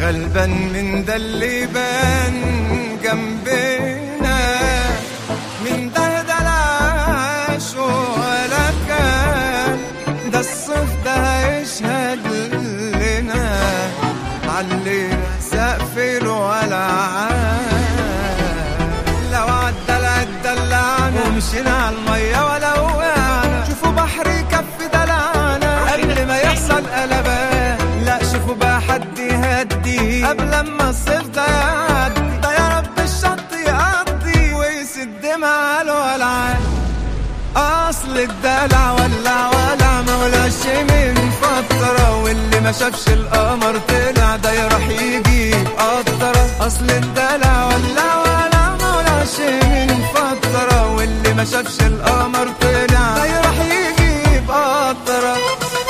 غلبان من ده اللي بان جنبنا من ده ده العاش ولا كان ده الصيف ده هيشهد لنا علينا سقف الولعان لو عدى العد دلعنا ومشينا على المية ولا وقعنا شوفوا بحر يكفي دلعنا قبل ما يحصل قلبان لا شوفوا بقى حد يهدي قبل ما الصيف ده يعدي ده يا رب الشط يقضي ويسد مع الولعان اصل الدلع ولع ولع مولاش من فترة واللي ما شافش القمر طلع ده يروح يجي قطرة اصل الدلع ولع ولع مولاش من فترة واللي ما شافش القمر طلع ده يروح يجي بقطرة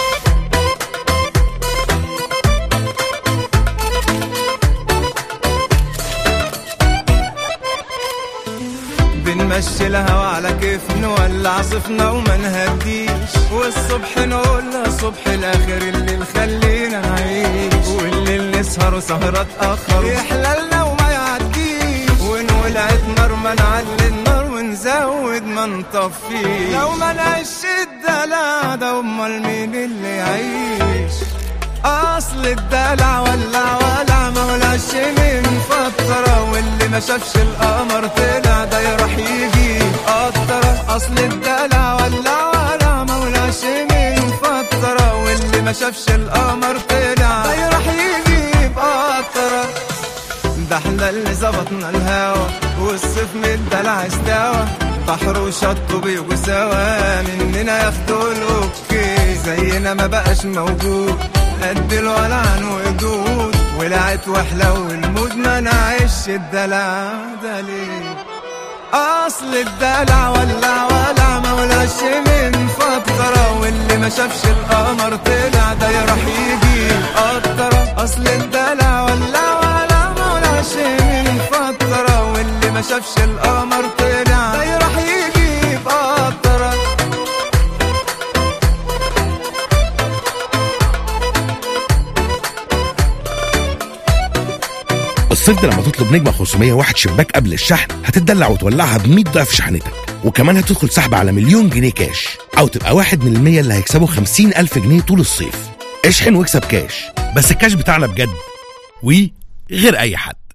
بنمشي الهوا على كيف نولع صفنا وما نهديش والصبح نقولها صبح الاخر اللي خلينا نعيش والليل نسهر وسهرة تأخر يحللنا وما يعديش ونولعت نار ما نعلي النار ونزود ما نطفيش لو ما نعيش الدلع ده امال مين اللي يعيش اصل الدلع ولع ولع مولاش من فترة واللي ما شافش القمر طلع ده يروح يجي قطرة اصل الدلع ولع ولع مولاش من فترة واللي ما شافش القمر طلع ده يروح يجي بقطرة ده احنا اللي ظبطنا الهوا والصيف من الدلع استوى بحر وشط بيجوا سوا مننا ياخدوا الاوكي زينا ما بقاش موجود قد الولعان وجود ولعت وحلو المود ما نعيش الدلع ده ليه اصل الدلع ولع ولع مولاش من فترة واللي ما شافش القمر طلع ده يروح يجي قطرة اصل الدلع ولع ولع مولاش من فترة واللي ما شافش القمر طلع ده يروح يجي بقطرة الصيف ده لما تطلب نجمة 501 شباك قبل الشحن هتتدلع وتولعها ب 100 ضعف شحنتك وكمان هتدخل سحب على مليون جنيه كاش أو تبقى واحد من المية اللي هيكسبوا 50 ألف جنيه طول الصيف اشحن واكسب كاش بس الكاش بتاعنا بجد وغير أي حد